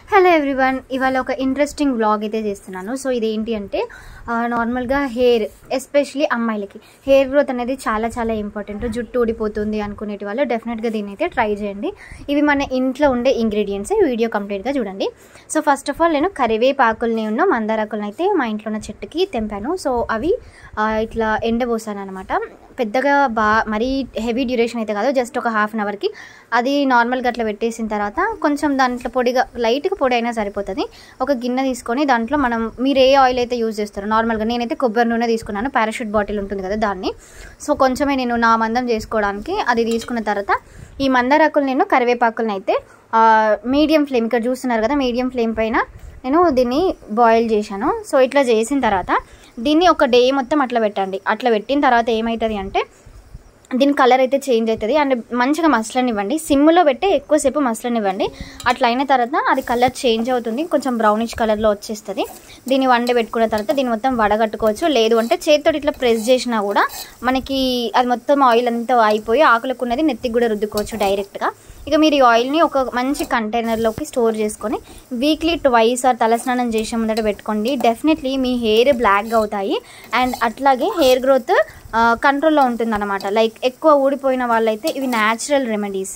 hello everyone ఇవాళ ఒక interesting vlog అయితే చేస్తున్నాను సో ఇది ఏంటి అంటే ఆ, నార్మల్గా హెయిర్ ఎస్పెషలీ అమ్మాయిలకి హెయిర్ గ్రోత్ అనేది చాలా చాలా ఇంపార్టెంట్ జుట్టు ఊడిపోతుంది అనుకునేటి వాళ్ళు డెఫినెట్గా దీన్ని అయితే ట్రై చేయండి ఇవి మన ఇంట్లో ఉండే ఇంగ్రీడియంట్స్ వీడియో కంప్లీట్గా చూడండి సో ఫస్ట్ ఆఫ్ ఆల్ నేను కరివేపాకుల్ని ఉన్న మందారాకుల్ని అయితే మా ఇంట్లో ఉన్న చెట్టుకి తెంపాను సో అవి ఆ, ఇట్లా ఎండబోసాను అనమాట పెద్దగా బా మరీ హెవీ డ్యూరేషన్ అయితే కాదు జస్ట్ ఒక హాఫ్ అన్ అవర్కి అది నార్మల్గా అట్లా పెట్టేసిన తర్వాత కొంచెం దాంట్లో పొడిగా లైట్గా పొడి అయినా సరిపోతుంది ఒక గిన్నె తీసుకొని దాంట్లో మనం మీరు ఏ ఆయిల్ అయితే యూజ్ చేస్తారో నార్మల్గా నేనైతే కొబ్బరి నూనె తీసుకున్నాను పారాషూట్ బాటిల్ ఉంటుంది కదా దాన్ని సో కొంచెమే నేను నా మందం చేసుకోవడానికి అది తీసుకున్న తర్వాత ఈ మందారాకులు నేను కరివేపాకులను అయితే మీడియం ఫ్లేమ్ ఇక్కడ చూస్తున్నారు కదా మీడియం ఫ్లేమ్ పైన నేను దీన్ని బాయిల్ చేశాను సో ఇట్లా చేసిన తర్వాత దీన్ని ఒక డే మొత్తం అట్లా పెట్టండి అట్లా పెట్టిన తర్వాత ఏమవుతుంది అంటే దీని కలర్ అయితే చేంజ్ అవుతుంది అండ్ మంచిగా మసలనివ్వండి సిమ్లో పెట్టి ఎక్కువసేపు మసలనివ్వండి అట్లా అయిన తర్వాత అది కలర్ చేంజ్ అవుతుంది కొంచెం బ్రౌనిష్ కలర్లో వచ్చేస్తుంది దీన్ని వండి పెట్టుకున్న తర్వాత దీన్ని మొత్తం వడగట్టుకోవచ్చు లేదు అంటే చేతితో ఇట్లా ప్రెస్ చేసినా కూడా మనకి అది మొత్తం ఆయిల్ అంతా అయిపోయి ఆకులకు ఉన్నది నెత్తికి కూడా రుద్దుకోవచ్చు డైరెక్ట్గా ఇక మీరు ఈ ఆయిల్ని ఒక మంచి కంటైనర్లోకి స్టోర్ చేసుకొని వీక్లీ ట్వైస్ ఆర్ తలస్నానం చేసే ముందట పెట్టుకోండి డెఫినెట్లీ మీ హెయిర్ బ్లాక్గా అవుతాయి అండ్ అట్లాగే హెయిర్ గ్రోత్ కంట్రోల్లో ఉంటుందన్నమాట లైక్ ఎక్కువ ఊడిపోయిన వాళ్ళైతే ఇవి న్యాచురల్ రెమెడీస్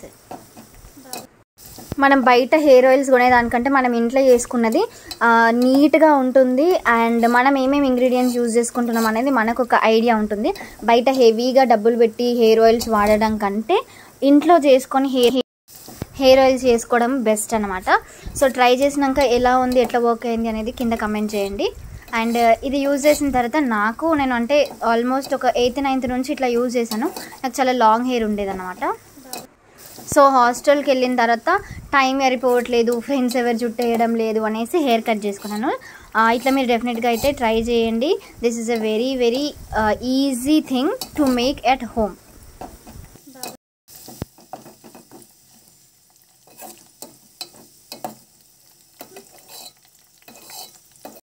మనం బయట హెయిర్ ఆయిల్స్ కొనేదానికంటే మనం ఇంట్లో చేసుకున్నది ఆ, నీట్గా ఉంటుంది అండ్ మనం ఏమేమి ఇంగ్రీడియంట్స్ యూజ్ చేసుకుంటున్నాం అనేది మనకు ఒక ఐడియా ఉంటుంది బయట హెవీగా డబ్బులు పెట్టి హెయిర్ ఆయిల్స్ వాడడం కంటే ఇంట్లో చేసుకొని హెయిర్ హెయిర్ ఆయిల్స్ చేసుకోవడం బెస్ట్ అనమాట సో ట్రై చేసినాక ఎలా ఉంది ఎట్లా వర్క్ అయింది అనేది కింద కమెంట్ చేయండి అండ్ ఇది యూజ్ చేసిన తర్వాత నాకు నేను అంటే ఆల్మోస్ట్ ఒక ఎయిత్ నైన్త్ నుంచి ఇట్లా యూజ్ చేశాను నాకు చాలా లాంగ్ హెయిర్ ఉండేదన్నమాట సో హాస్టల్కి వెళ్ళిన తర్వాత టైం సరిపోవట్లేదు ఫ్రెండ్స్ ఎవరు జుట్టు వేయడం లేదు అనేసి హెయిర్ కట్ చేసుకున్నాను ఆ, ఇట్లా మీరు డెఫినెట్గా అయితే ట్రై చేయండి this is a very very easy thing to make at home